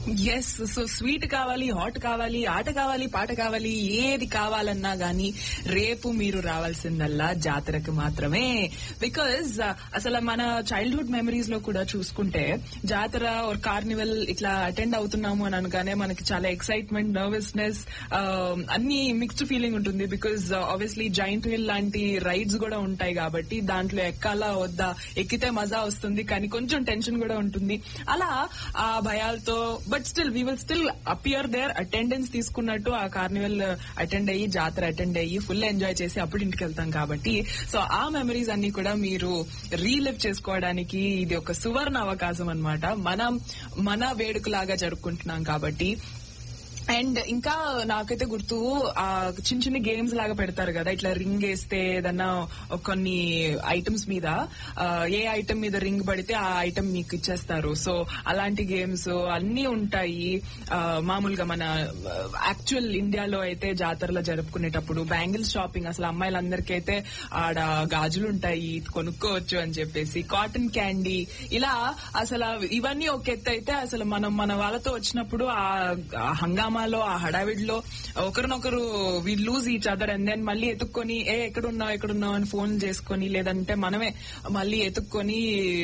yes so sweet కావాలి hot కావాలి ఆట కావాలి పాట కావాలి ఏది కావాలన్నా గానీ రేపు మీరు రావాల్సిందల్లా జాతరకు మాత్రమే బికాజ్ అసలు మన చైల్డ్హుడ్ మెమరీస్ లో కూడా చూసుకుంటే జాతర ఒక కార్నివల్ ఇట్లా అటెండ్ అవుతున్నాము అని అనగానే మనకి చాలా ఎక్సైట్మెంట్ నర్వస్నెస్ అన్ని మిక్స్డ్ ఫీలింగ్ ఉంటుంది బికాజ్ ఆబ్వియస్లీ జైంట్ వీల్ లాంటి రైడ్స్ కూడా ఉంటాయి కాబట్టి దాంట్లో ఎక్కాలా వద్దా ఎక్కితే మజా వస్తుంది కానీ కొంచెం టెన్షన్ కూడా ఉంటుంది అలా ఆ భయాలతో but still we will still appear there attendance తీసుకున్నట్టు ఆ కార్నివల్ అటెండ్ అయ్యి జాతర అటెండ్ అయ్యి ఫుల్ ఎంజాయ్ చేసి అప్పుడు ఇంటికి వెళ్తాం కాబట్టి సో ఆ మెమరీస్ అన్ని కూడా మీరు రీలివ్ చేసుకోవడానికి ఇది ఒక సువర్ణ అవకాశం అన్నమాట మనం మన వేడుకలాగా జరుపుకుంటున్నాం కాబట్టి అండ్ ఇంకా నాకైతే గుర్తు ఆ చిన్న చిన్న గేమ్స్ లాగా పెడతారు కదా ఇట్లా రింగ్ వేస్తే ఏదన్నా కొన్ని ఐటమ్స్ మీద ఆ, ఏ ఐటమ్ మీద రింగ్ పడితే ఆ ఐటమ్ మీకు ఇచ్చేస్తారు సో అలాంటి గేమ్స్ అన్ని ఉంటాయి ఆ, మామూలుగా మన యాక్చువల్ ఇండియాలో అయితే జాతరలో జరుపుకునేటప్పుడు బ్యాంగిల్ షాపింగ్ అసలు అమ్మాయిలందరికీ అయితే ఆడ గాజులు ఉంటాయి కొనుక్కోవచ్చు అని చెప్పేసి కాటన్ క్యాండీ ఇలా అసలు ఇవన్నీ ఒక ఎత్తు అయితే అసలు మనం మన వాళ్ళతో వచ్చినప్పుడు ఆ ఆ హంగామాలో ఆ హడావిడిలో ఒకరినొకరు we lose each other and then మళ్ళీ ఎత్తుక్కొని ఏ ఎక్కడున్నావు ఎక్కడున్నావు అని ఫోన్ చేసుకొని లేదంటే మనమే మళ్ళీ ఎత్తుక్కొని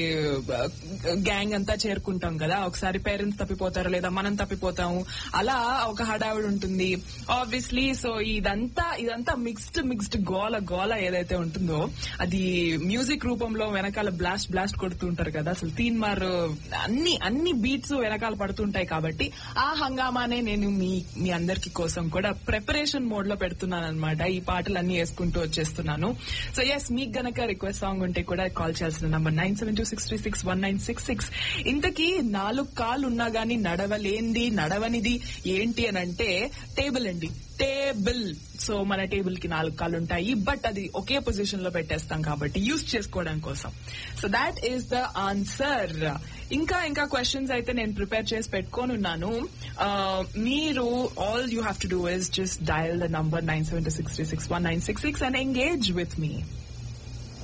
గ్యాంగ్ అంతా చేరుకుంటాం కదా ఒకసారి పేరెంట్స్ తప్పిపోతారు లేదా మనం తప్పిపోతాము అలా ఒక హడావిడి ఉంటుంది ఆబ్వియస్లీ సో ఇదంతా ఇదంతా మిక్స్డ్ మిక్స్డ్ గోల గోల ఏదైతే ఉంటుందో అది మ్యూజిక్ రూపంలో వెనకాల బ్లాస్ట్ బ్లాస్ట్ కొడుతూ ఉంటారు కదా అసలు తీన్ మార్ అన్ని అన్ని బీట్స్ వెనకాల పడుతుంటాయి కాబట్టి ఆ హంగామానే నేను మీ మీ అందరికి కోసం కూడా ప్రిపరేషన్ మోడ్ లో పెడుతున్నాను అనమాట ఈ పాటలన్నీ వేసుకుంటూ వచ్చేస్తున్నాను సో ఎస్ మీకు గనక రిక్వెస్ట్ సాంగ్ ఉంటే కూడా కాల్ చేయాల్సిన number nine seven two six three six one nine six six ఇంతకీ నాలుగు కాళ్ళు ఉన్నా గానీ నడవలేంది నడవనిది ఏంటి అని అంటే టేబుల్ అండి టేబుల్ సో మన టేబుల్ కి నాలుగు కాళ్ళు ఉంటాయి బట్ అది ఒకే పొజిషన్ లో పెట్టేస్తాం కాబట్టి యూజ్ చేసుకోవడం కోసం so that is the answer ఇంకా ఇంకా క్వశ్చన్స్ అయితే నేను ప్రిపేర్ చేసి పెట్టుకొని ఉన్నాను ఆ, మీరు all you have to do is just dial the number nine seven two six three six one nine six six and engage with me